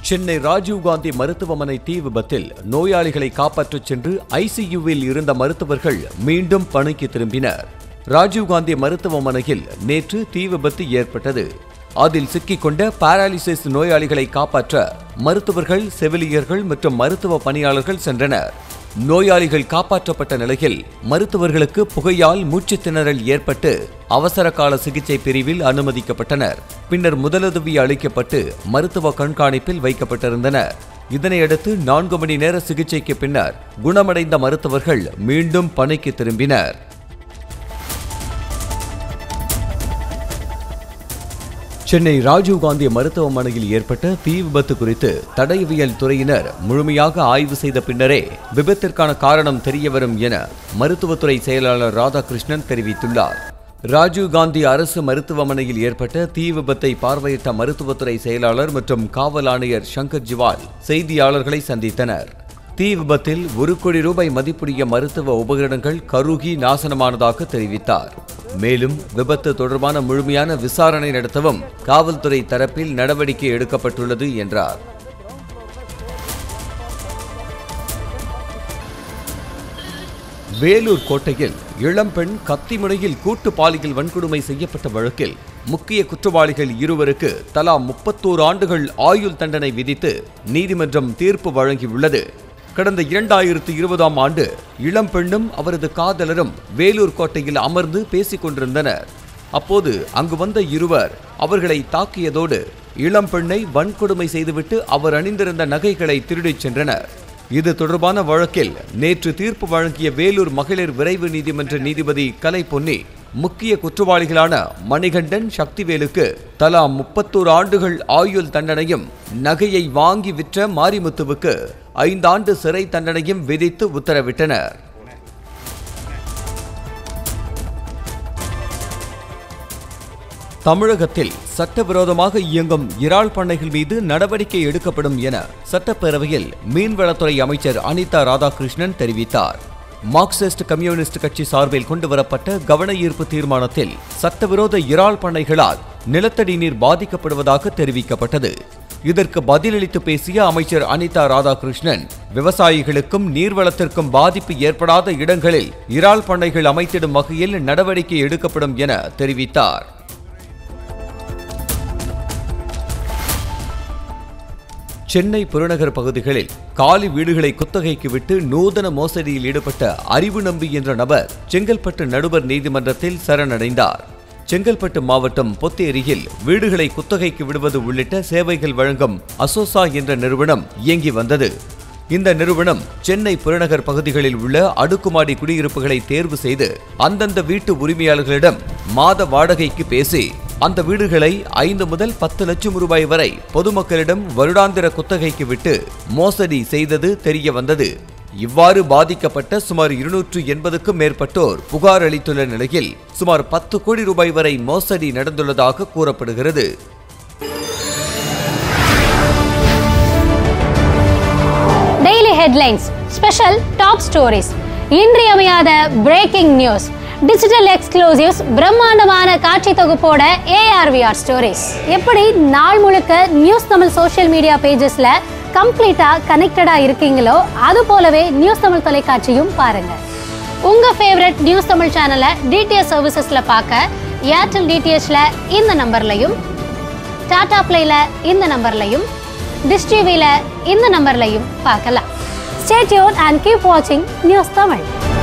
சென்னை ராஜீவ்காந்தி மருத்துவமனை தீ விபத்தில் நோயாளிகளை காப்பாற்றச் சென்று ஐசியூவில் இருந்த மருத்துவர்கள் மீண்டும் பணிக்கு திரும்பினர் ராஜீவ்காந்தி மருத்துவமனையில் நேற்று தீ விபத்து ஏற்பட்டது அதில் சிக்கிக்கொண்ட பாராலிசிஸ் நோயாளிகளை காப்பாற்ற மருத்துவர்கள் செவிலியர்கள் மற்றும் மருத்துவ பணியாளர்கள் சென்றனர் நோயாளிகள் காப்பாற்றப்பட்ட நிலையில் மருத்துவர்களுக்கு புகையால் மூச்சுத் திணறல் ஏற்பட்டு அவசர கால சிகிச்சை பிரிவில் அனுமதிக்கப்பட்டனர் பின்னர் முதலுதவி அளிக்கப்பட்டு மருத்துவ கண்காணிப்பில் வைக்கப்பட்டிருந்தனர் இதனையடுத்து நான்கு மணி நேர சிகிச்சைக்கு பின்னர் குணமடைந்த மருத்துவர்கள் மீண்டும் பணிக்கு திரும்பினர் சென்னை ராஜீவ்காந்தி மருத்துவமனையில் ஏற்பட்ட தீ விபத்து குறித்து தடயவியல் துறையினர் முழுமையாக ஆய்வு செய்த பின்னரே விபத்திற்கான காரணம் தெரியவரும் என மருத்துவத்துறை செயலாளர் ராதாகிருஷ்ணன் தெரிவித்துள்ளார் ராஜீவ்காந்தி அரசு மருத்துவமனையில் ஏற்பட்ட தீ விபத்தை பார்வையிட்ட மருத்துவத்துறை செயலாளர் மற்றும் காவல் ஆணையர் சங்கர் ஜிவால் செய்தியாளர்களை சந்தித்தனர் தீ விபத்தில் ஒரு கோடி ரூபாய் மதிப்புடைய மருத்துவ உபகரணங்கள் கருகி நாசனமானதாக தெரிவித்தார் மேலும் விபத்து தொடர்பான முழுமையான விசாரணை நடத்தவும் காவல்துறை தரப்பில் நடவடிக்கை எடுக்கப்பட்டுள்ளது என்றார் வேலூர் கோட்டையில் இளம்பெண் கத்திமுனையில் கூட்டு பாலியல் வன்கொடுமை செய்யப்பட்ட வழக்கில் முக்கிய குற்றவாளிகள் இருவருக்கு தலா முப்பத்தோரு ஆண்டுகள் ஆயுள் தண்டனை விதித்து நீதிமன்றம் தீர்ப்பு வழங்கியுள்ளது கடந்த இரண்டாயிரத்து இருபதாம் ஆண்டு இளம்பெண்ணும் அவரது காதலரும் வேலூர் கோட்டையில் அமர்ந்து பேசிக் கொண்டிருந்தனர் அப்போது அங்கு வந்த இருவர் அவர்களை தாக்கியதோடு இளம்பெண்ணை வன்கொடுமை செய்துவிட்டு அவர் அணிந்திருந்த நகைகளை திருடிச் சென்றனர் இது தொடர்பான வழக்கில் நேற்று தீர்ப்பு வழங்கிய வேலூர் மகளிர் விரைவு நீதிமன்ற நீதிபதி கலை பொன்னி முக்கிய குற்றவாளிகளான மணிகண்டன் சக்திவேலுக்கு தலா முப்பத்தோரு ஆண்டுகள் ஆயுள் தண்டனையும் நகையை வாங்கி விற்ற மாரிமுத்துவுக்கு ஐந்தாண்டு சிறை தண்டனையும் விதித்து உத்தரவிட்டனர் தமிழகத்தில் சட்டவிரோதமாக இயங்கும் இறால் பண்ணைகள் மீது நடவடிக்கை எடுக்கப்படும் என சட்டப்பேரவையில் மீன்வளத்துறை அமைச்சர் அனிதா ராதாகிருஷ்ணன் தெரிவித்தார் மார்க்சிஸ்ட் கம்யூனிஸ்ட் கட்சி சார்பில் கொண்டுவரப்பட்ட கவன ஈர்ப்பு தீர்மானத்தில் சட்டவிரோத இறால் பண்ணைகளால் நிலத்தடி நீர் பாதிக்கப்படுவதாக தெரிவிக்கப்பட்டது இதற்கு பதிலளித்து பேசிய அமைச்சர் அனிதா ராதாகிருஷ்ணன் விவசாயிகளுக்கும் நீர்வளத்திற்கும் பாதிப்பு ஏற்படாத இடங்களில் இறால் பண்ணைகள் அமைத்திடும் வகையில் நடவடிக்கை எடுக்கப்படும் என தெரிவித்தார் சென்னை புறநகர் பகுதிகளில் காலி வீடுகளை குத்தகைக்கு விட்டு நூதன மோசடியில் ஈடுபட்ட அறிவு நம்பி என்ற நபர் செங்கல்பட்டு நடுவர் நீதிமன்றத்தில் சரணடைந்தார் செங்கல்பட்டு மாவட்டம் பொத்தேரியில் வீடுகளை குத்தகைக்கு விடுவது உள்ளிட்ட சேவைகள் வழங்கும் அசோசா என்ற நிறுவனம் இயங்கி வந்தது இந்த நிறுவனம் சென்னை புறநகர் பகுதிகளில் உள்ள அடுக்குமாடி குடியிருப்புகளை தேர்வு செய்து அந்தந்த வீட்டு உரிமையாளர்களிடம் மாத வாடகைக்கு பேசி அந்த வீடுகளை ஐந்து முதல் பத்து லட்சம் ரூபாய் வரை பொதுமக்களிடம் வருடாந்திர குத்தகைக்கு விட்டு மோசடி செய்தது தெரிய வந்தது இவ்வாறு பாதிக்கப்பட்ட சுமார் இருநூற்று எண்பதுக்கும் மேற்பட்டோர் புகார் அளித்துள்ள நிலையில் சுமார் பத்து கோடி ரூபாய் வரை மோசடி நடந்துள்ளதாக கூறப்படுகிறது daily headlines special top stories இன்றியமையாத பிரேக்கிங் நியூஸ் டிஜிட்டல் எக்ஸ்க்ளூசிவ்ஸ் பிரம்மாண்டமான காட்சி தொகுப்போட ஏஆர்விஆர் ஸ்டோரிஸ் எப்படி நாள் முழுக்க நியூஸ் தமிழ் சோஷியல் மீடியா பேஜஸ்ல கம்ப்ளீட்டா கனெக்டடா இருக்கீங்களோ அது போலவே நியூஸ் தமிழ் தொலைக்காட்சியும் பாருங்க உங்க ஃபேவரட் நியூஸ் தமிழ் சேனலை டிடிஎச் சர்வீசஸ்ல பார்க்க ஏர்டெல் டிடிஹெச்ல இந்த நம்பர்லையும் டாடா பிளேல இந்த நம்பர்லையும் டிஷ் டிவில இந்த நம்பர்லையும் பார்க்கலாம் ஸ்டே டியூன் அண்ட் கீப் வாட்சிங் நியூஸ் தமிழ்